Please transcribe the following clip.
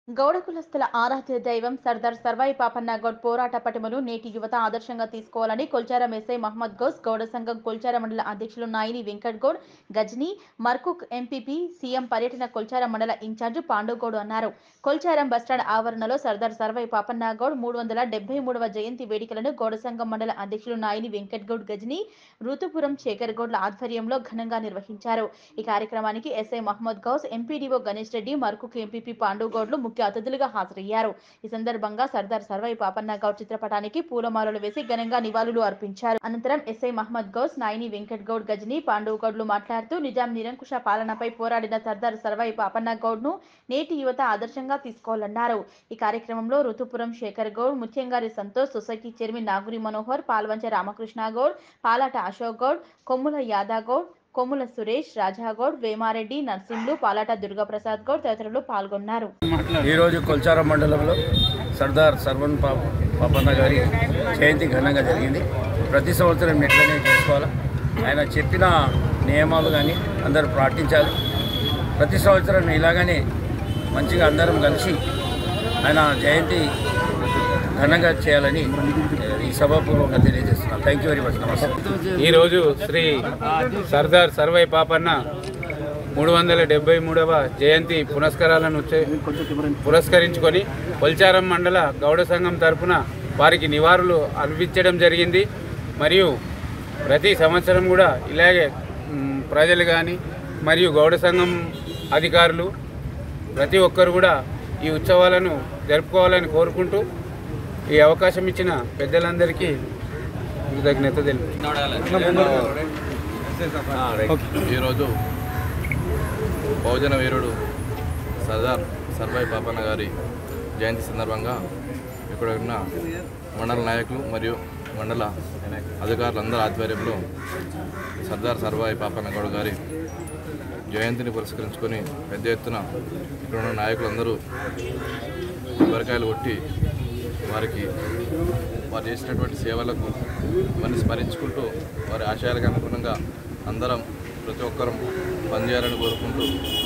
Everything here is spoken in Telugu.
గౌడ కులస్తుల ఆరాధ్య దైవం సర్దార్ సర్వాయి పాపన్న గౌడ్ పోరాట పటిమను నేటి యువత ఆదర్శంగా తీసుకోవాలని కొల్చారం ఎస్ఐ మహమ్మద్ గౌస్ గౌడ సంఘం కొల్చారం మండల అధ్యక్షులు నాయిని వెంకట్ గౌడ్ గజ్ని మర్కుక్ ఎంపీపీ సీఎం పర్యటన కొల్చారం మండల ఇన్ఛార్జ్ పాండుగౌడ్ అన్నారు కొల్చారం బస్టాండ్ ఆవరణలో సర్దార్ సర్వాయి పాపన్న గౌడ్ మూడు వందల డెబ్బై మూడవ జయంతి వేడుకలను గౌడ సంఘం మండల అధ్యక్షులు నాయిని వెంకట్ గౌడ్ గజ్ని ఋతుపురం శేఖర్ గౌడ్ల ఆధ్వర్యంలో ఘనంగా నిర్వహించారు ఈ కార్యక్రమానికి SI Mohammed Ghouse MPDO Ganesh Reddy Markook MPP Pandu గౌడ్లు ముఖ్య అతిథులుగా హాజరయ్యారు ఈ సందర్భంగా సర్దార్ సర్వై పాపన్న గౌడ్ చిత్రపటానికి పూలమాలలు వేసి ఘనంగా నివాళులు అర్పించారు అనంతరం ఎస్ఐ మహమ్మద్ గౌస్ నాయిని వెంకట్ గౌడ్ గజని పాండు గౌడ్లు మాట్లాడుతూ నిజాం నిరంకుశ పాలనపై పోరాడిన సర్దార్ సర్వై పాపన్న గౌడ్ ను నేటి యువత ఆదర్శంగా తీసుకోవాలన్నారు ఈ కార్యక్రమంలో ఋతుపురం శేఖర్ గౌడ్ ముత్యంగారి సంతోష్ సొసైటీ చైర్మన్ నాగురి మనోహర్ పాల్వంచ రామకృష్ణ గౌడ్ పాలాట అశోక్ గౌడ్ కొమ్ముల యాదా గౌడ్ కొమ్ముల సురేష్ రాజాగౌడ్ వేమారెడ్డి నర్సింహులు పాలాట దుర్గాప్రసాద్ గౌడ్ తదితరులు పాల్గొన్నారు ఈరోజు కొల్చారం మండలంలో సర్దార్ సర్వన్ పాప పాపన్న గారి జయంతి ఘనంగా జరిగింది ప్రతి సంవత్సరం ఎట్లనే చేసుకోవాలి ఆయన చెప్పిన నియమాలు కానీ అందరూ పాటించాలి ప్రతి సంవత్సరం ఇలాగనే మంచిగా అందరం కలిసి ఆయన జయంతి ఘనంగా చేయాలని ఈ సభాపూర్వకంగా తెలియజేస్తున్నాను థ్యాంక్ యూ వెరీ మచ్ నమస్తే ఈరోజు శ్రీ సర్దార్ సర్వై పాపన్న మూడు వందల డెబ్బై మూడవ జయంతి పురస్కారాలను చే- పురస్కరించుకొని కొల్చారం మండల గౌడ సంఘం తరపున వారికి నివాళులు అర్పించడం జరిగింది మరియు ప్రతి సంవత్సరం కూడా ఇలాగే మ్, ప్రజలు కానీ మరియు గౌడ సంఘం అధికారులు ప్రతి ఒక్కరు కూడా ఈ ఉత్సవాలను జరుపుకోవాలని కోరుకుంటూ ఈ అవకాశం ఇచ్చిన పెద్దలందరికీ కృతజ్ఞత తెలుపు ఈరోజు బహుజన వీరుడు సర్దార్ సర్వాయి పాపన్న గారి జయంతి సందర్భంగా ఇక్కడ ఉన్న మండల నాయకులు మరియు మండల అధికారులందరి ఆధ్వర్యంలో సర్దార్ సర్వాయి పాపన్న గౌడ్ గారి జయంతిని పురస్కరించుకొని పెద్ద ఎత్తున ఇక్కడ ఉన్న నాయకులందరూ కొబ్బరికాయలు కొట్టి వారికి వారు చేసినటువంటి సేవలకు వారిని స్మరించుకుంటూ వారి ఆశయాలకు అనుగుణంగా అందరం ప్రతి ఒక్కరం పనిచేయాలని కోరుకుంటూ